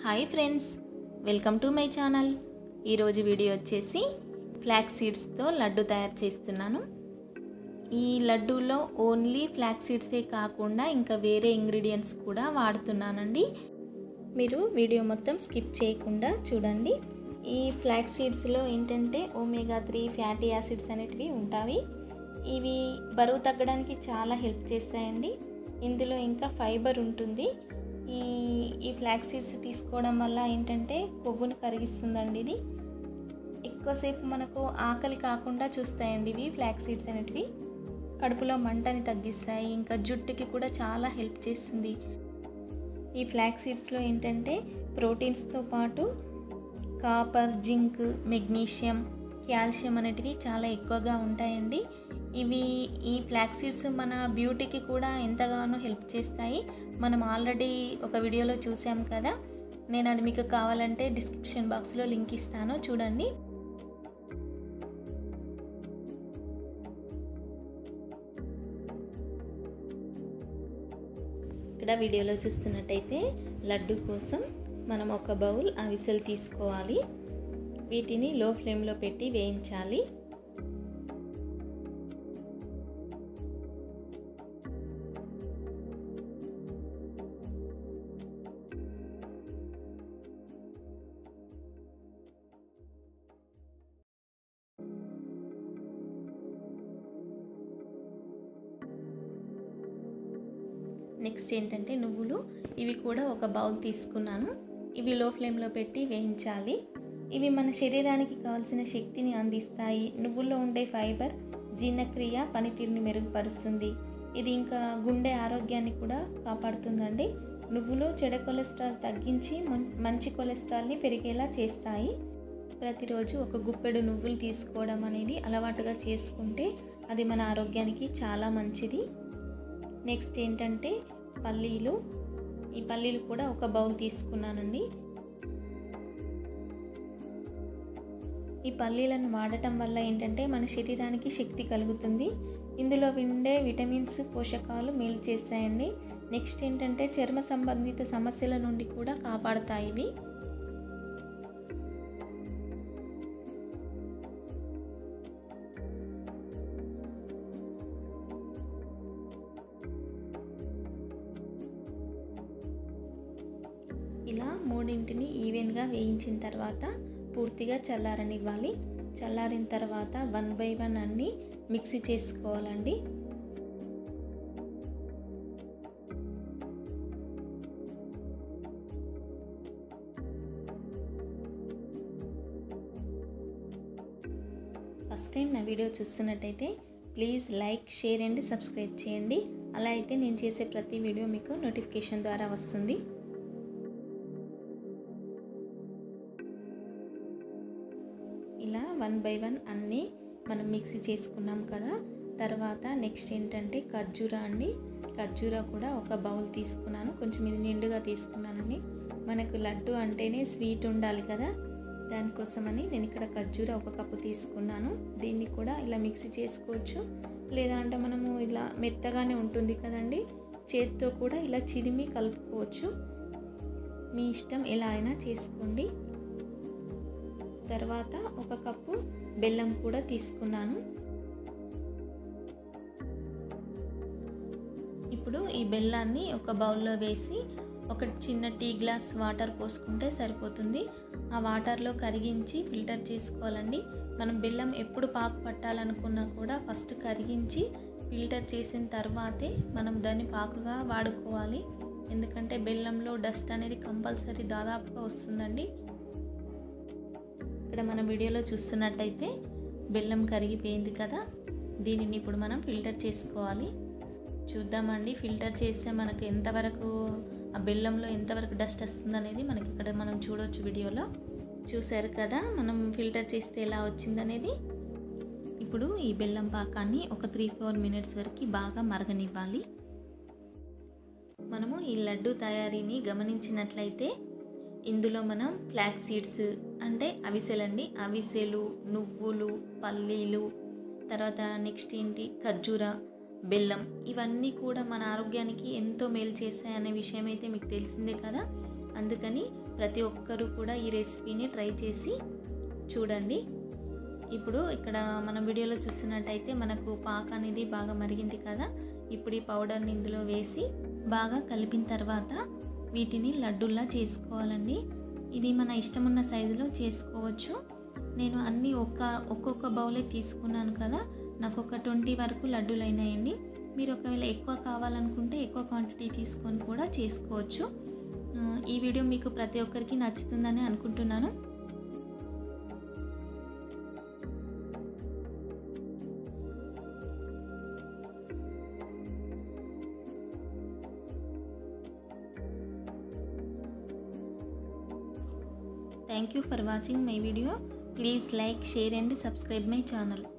Hi friends welcome to my channel ఈరోజు video వచ్చేసి flax సీడ్స్తో లడ్డు తయారు చేస్తున్నాను ఈ లడ్డూలో ఓన్లీ ఫ్లాక్స్ సీడ్సే కాకుండా ఇంకా వేరే ఇంగ్రీడియంట్స్ కూడా వాడుతున్నానండి మీరు వీడియో మొత్తం స్కిప్ చేయకుండా చూడండి ఈ ఫ్లాక్స్ సీడ్స్లో ఏంటంటే ఓమేగా త్రీ ఫ్యాటీ యాసిడ్స్ అనేటివి ఉంటాయి ఇవి బరువు తగ్గడానికి చాలా హెల్ప్ చేస్తాయండి ఇందులో ఇంకా ఫైబర్ ఉంటుంది ఈ ఈ ఫ్లాక్స్ సీడ్స్ తీసుకోవడం వల్ల ఏంటంటే కొవ్వును కరిగిస్తుందండి ఇది ఎక్కువసేపు మనకు ఆకలి కాకుండా చూస్తాయండి ఇవి ఫ్లాక్స్ సీడ్స్ అనేటివి కడుపులో మంటని తగ్గిస్తాయి ఇంకా జుట్టుకి కూడా చాలా హెల్ప్ చేస్తుంది ఈ ఫ్లాక్స్ సీడ్స్లో ఏంటంటే ప్రోటీన్స్తో పాటు కాపర్ జింక్ మెగ్నీషియం కాల్షియం అనేటివి చాలా ఎక్కువగా ఉంటాయండి ఇవి ఈ ఫ్లాక్స్ సీడ్స్ మన బ్యూటీకి కూడా ఎంతగానో హెల్ప్ చేస్తాయి మనం ఆల్రెడీ ఒక వీడియోలో చూసాం కదా నేను అది మీకు కావాలంటే డిస్క్రిప్షన్ బాక్స్లో లింక్ ఇస్తాను చూడండి ఇక్కడ వీడియోలో చూస్తున్నట్టయితే లడ్డు కోసం మనం ఒక బౌల్ అవిసెలు తీసుకోవాలి వీటిని లో ఫ్లేమ్లో పెట్టి వేయించాలి నెక్స్ట్ ఏంటంటే నువ్వులు ఇవి కూడా ఒక బౌల్ తీసుకున్నాను ఇవి లో ఫ్లేమ్లో పెట్టి వేయించాలి ఇవి మన శరీరానికి కావాల్సిన శక్తిని అందిస్తాయి నువ్వుల్లో ఉండే ఫైబర్ జీర్ణక్రియ పనితీరుని మెరుగుపరుస్తుంది ఇది ఇంకా గుండె ఆరోగ్యాన్ని కూడా కాపాడుతుందండి నువ్వులు చెడ కొలెస్ట్రాల్ తగ్గించి మంచి కొలెస్ట్రాల్ని పెరిగేలా చేస్తాయి ప్రతిరోజు ఒక గుప్పెడు నువ్వులు తీసుకోవడం అనేది అలవాటుగా చేసుకుంటే అది మన ఆరోగ్యానికి చాలా మంచిది నెక్స్ట్ ఏంటంటే పల్లీలు ఈ పల్లీలు కూడా ఒక బౌల్ తీసుకున్నానండి ఈ పల్లీలను వాడటం వల్ల ఏంటంటే మన శరీరానికి శక్తి కలుగుతుంది ఇందులో ఉండే విటమిన్స్ పోషకాలు మేలు చేస్తాయండి నెక్స్ట్ ఏంటంటే చర్మ సంబంధిత సమస్యల నుండి కూడా కాపాడుతాయి ఇవి ఇలా మూడింటిని ఈవెన్గా వేయించిన తర్వాత పూర్తిగా చల్లారనివ్వాలి చల్లారిన తర్వాత వన్ బై వన్ అన్నీ మిక్సీ చేసుకోవాలండి ఫస్ట్ టైం నా వీడియో చూస్తున్నట్టయితే please like share and subscribe చేయండి అలా అయితే నేను చేసే ప్రతి వీడియో మీకు నోటిఫికేషన్ ద్వారా వస్తుంది ఇలా వన్ బై వన్ అన్నీ మనం మిక్సీ చేసుకున్నాం కదా తర్వాత నెక్స్ట్ ఏంటంటే ఖర్జూరా అండి ఖర్జూరా కూడా ఒక బౌల్ తీసుకున్నాను కొంచెం ఇది నిండుగా తీసుకున్నానండి మనకు లడ్డు అంటేనే స్వీట్ ఉండాలి కదా దానికోసమని నేను ఇక్కడ ఖర్జూరా ఒక కప్పు తీసుకున్నాను దీన్ని కూడా ఇలా మిక్సీ చేసుకోవచ్చు లేదా అంటే మనము ఇలా మెత్తగానే ఉంటుంది కదండి చేతితో కూడా ఇలా చిరిమి కలుపుకోవచ్చు మీ ఇష్టం ఎలా అయినా చేసుకోండి తర్వాత ఒక కప్పు బెల్లం కూడా తీసుకున్నాను ఇప్పుడు ఈ బెల్లాన్ని ఒక బౌల్లో వేసి ఒక చిన్న టీ గ్లాస్ వాటర్ పోసుకుంటే సరిపోతుంది ఆ వాటర్లో కరిగించి ఫిల్టర్ చేసుకోవాలండి మనం బెల్లం ఎప్పుడు పాకు పట్టాలనుకున్నా కూడా ఫస్ట్ కరిగించి ఫిల్టర్ చేసిన తర్వాతే మనం దాన్ని పాకుగా వాడుకోవాలి ఎందుకంటే బెల్లంలో డస్ట్ అనేది కంపల్సరీ దాదాపుగా వస్తుందండి ఇక్కడ మన వీడియోలో చూస్తున్నట్టయితే బెల్లం కరిగిపోయింది కదా దీనిని ఇప్పుడు మనం ఫిల్టర్ చేసుకోవాలి చూద్దామండి ఫిల్టర్ చేస్తే మనకు ఎంతవరకు ఆ బెల్లంలో ఎంతవరకు డస్ట్ వస్తుంది అనేది మనకి ఇక్కడ మనం చూడవచ్చు వీడియోలో చూసారు కదా మనం ఫిల్టర్ చేస్తే ఎలా వచ్చిందనేది ఇప్పుడు ఈ బెల్లం పాకాన్ని ఒక త్రీ ఫోర్ మినిట్స్ వరకు బాగా మరగనివ్వాలి మనము ఈ లడ్డు తయారీని గమనించినట్లయితే ఇందులో మనం ఫ్లాక్ సీడ్స్ అంటే అవిసెలండి అవిసెలు నువ్వులు పల్లీలు తర్వాత నెక్స్ట్ ఏంటి ఖర్జూర బెల్లం ఇవన్నీ కూడా మన ఆరోగ్యానికి ఎంతో మేలు చేస్తాయి అనే విషయం అయితే మీకు తెలిసిందే కదా అందుకని ప్రతి ఒక్కరూ కూడా ఈ రెసిపీని ట్రై చేసి చూడండి ఇప్పుడు ఇక్కడ మనం వీడియోలో చూస్తున్నట్టయితే మనకు పాక అనేది బాగా మరిగింది కదా ఇప్పుడు ఈ పౌడర్ని ఇందులో వేసి బాగా కలిపిన తర్వాత వీటిని లడ్డూల్లా చేసుకోవాలండి ఇది మన ఇష్టమున్న సైజులో చేసుకోవచ్చు నేను అన్నీ ఒక్క ఒక్కొక్క బౌలే తీసుకున్నాను కదా నాకు ఒక ట్వంటీ వరకు లడ్డూలు అయినాయండి మీరు ఒకవేళ ఎక్కువ కావాలనుకుంటే ఎక్కువ క్వాంటిటీ తీసుకొని కూడా చేసుకోవచ్చు ఈ వీడియో మీకు ప్రతి ఒక్కరికి నచ్చుతుందని అనుకుంటున్నాను Thank you for watching my video. Please like, share and subscribe my channel.